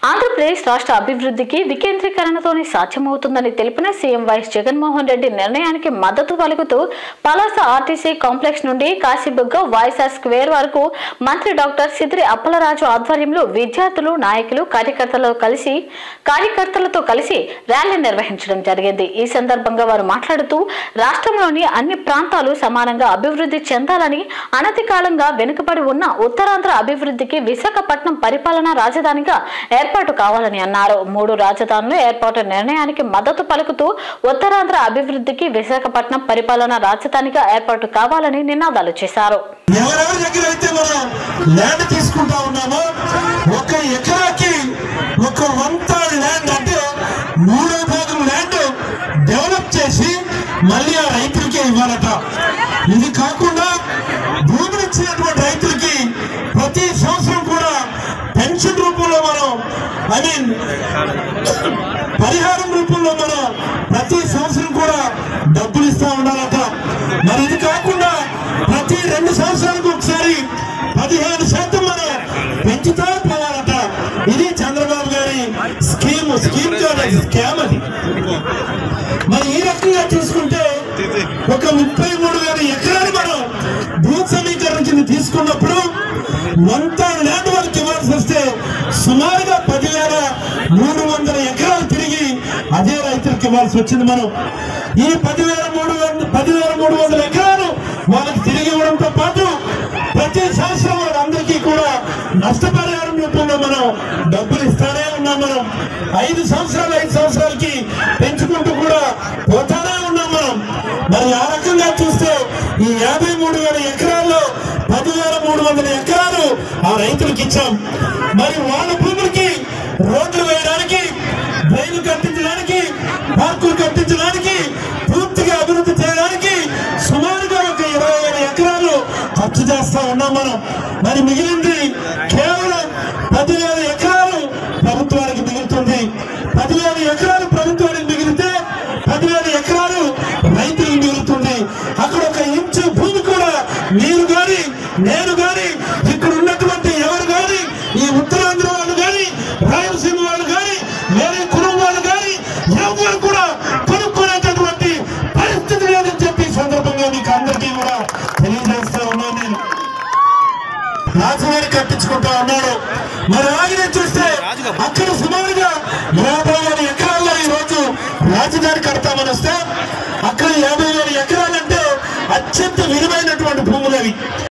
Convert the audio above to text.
ఆంధ్రప్రదేశ్ రాష్ట్ర అభివృద్ధికి వికేంద్రీకరణతోనే సాధ్యమవుతుందని తెలిపిన సీఎం వైఎస్ జగన్మోహన్ రెడ్డి నిర్ణయానికి మద్దతు పలుకుతూ పలాస ఆర్టీసీ కాంప్లెక్స్ నుండి కాశీబుగ్గ వైఎస్ఆర్ స్క్వేర్ వరకు మంత్రి డాక్టర్ సిద్రి అప్పలరాజు ఆధ్వర్యంలో విద్యార్థులు నాయకులు కార్యకర్తలతో కలిసి కార్యకర్తలతో కలిసి ర్యాలీ నిర్వహించడం జరిగింది ఈ సందర్భంగా వారు మాట్లాడుతూ రాష్ట్రంలోని అన్ని ప్రాంతాలు సమానంగా అభివృద్ధి చెందాలని అనతి కాలంగా వెనుకబడి ఉన్న ఉత్తరాంధ్ర అభివృద్ధికి విశాఖపట్నం పరిపాలనా రాజధానిగా ఏర్పాటు కావాలని అన్నారు మూడు రాజధానులు ఏర్పాటు నిర్ణయానికి మద్దతు పలుకుతూ ఉత్తరాంధ్ర అభివృద్ధికి విశాఖపట్నం పరిపాలనా రాజధానిగా ఏర్పాటు కావాలని నినాదాలు చేశారు ఎవరెవరి దగ్గర అయితే మనం ల్యాండ్ తీసుకుంటా ఉన్నామో ఒక ఎకరాకి ఒక వంత ల్యాండ్ అంటే మూడో భాగం ల్యాండ్ డెవలప్ చేసి మళ్ళీ ఆ రైతులకే ఇవ్వాలట ఇది కాకుండా భూమిని ఇచ్చినటువంటి రైతులకి ప్రతి సంవత్సరం కూడా పెన్షన్ రూపంలో మనం ఐ మీన్ పరిహారం రూపంలో మనం ప్రతి సంవత్సరం కూడా డబ్బులు ఇస్తా ఉండాలట మరి ఇది కాకుండా ప్రతి రెండు సంవత్సరాలకు ఒకసారి పదిహేను శాతం మనం పెంచుతా పోవాలట ఇది చంద్రబాబు గారి స్కీమ్ స్కీమ్ కాదు స్కామ్ అది మరి ఈ రకంగా తీసుకుంటే ఒక ముప్పై మూడు వేల ఎకరాలు మనం భూ సమీకరణ కింద తీసుకున్నప్పుడు వంత ల్యాండ్ వాళ్ళకి ఇవ్వాల్సి వస్తే సుమారుగా పదివేల మూడు వందల ఎకరాలు తిరిగి అదే రైతులకు ఇవ్వాల్సి వచ్చింది మనం ఈ పదివేల మూడు వంద పదివేల మూడు వందల ఎకరాలు వాళ్ళకి తిరిగి ఇవ్వడంతో పాటు ప్రతి సంవత్సరం వాళ్ళందరికీ కూడా నష్టపరిహారం రూపంలో మనం డబ్బులు ఇస్తానే ఉన్నాం మనం ఐదు సంవత్సరాలు ఐదు సంవత్సరాలకి పెంచుకుంటూ కూడా పోతానే ఉన్నాం మనం మరి ఆ రకంగా చూస్తే ఈ యాభై మూడు వేల ఎకరాల్లో పదివేల మూడు వందల ఎకరాలు ఆ రైతులకు ఇచ్చాం మరి వాళ్ళ భూములకి రోడ్లు వేయడానికి డ్రైన్లు కట్టించడానికి పార్కులు కట్టించడానికి పూర్తిగా అభివృద్ధి చేయడానికి సుమారుగా ఒక ఇరవై వేల ఎకరాలు ఖర్చు చేస్తా ఉన్నాం మనం మరి మిగిలింది కేవలం పదివేల ఎకరాలు ప్రభుత్వానికి మిగులుతుంది పదివేల ఎకరాలు ప్రభుత్వానికి మిగిలితే పదివేల ఎకరాలు రైతులకు మిగులుతుంది అక్కడ ఒక ఇంచు భూమి కూడా మీరు గాని నేను గాని ఇక్కడ ఉన్నటువంటి ఎవరు గాని ఈ ఉత్తరాంధ్ర వాళ్ళు గాని రాయలసీమ వాళ్ళు గాని వేరే కులం వాళ్ళు గాని ఎవరు కూడా కొనుక్కునేటటువంటి పరిస్థితి లేదని చెప్పి ఈ సందర్భంగా మీకు అందరికీ కూడా తెలియజేస్తా ఉన్నాను నేను రాజధాని కట్టించుకుంటా ఉన్నాడు మరి ఆయన చూస్తే అక్కడ సుమారుగా యాభై వేల ఎకరాల్లో ఈ రోజు రాజధాని కడతామని వస్తే అక్కడ యాభై వేల ఎకరాలంటే అత్యంత విలువైనటువంటి భూములు అవి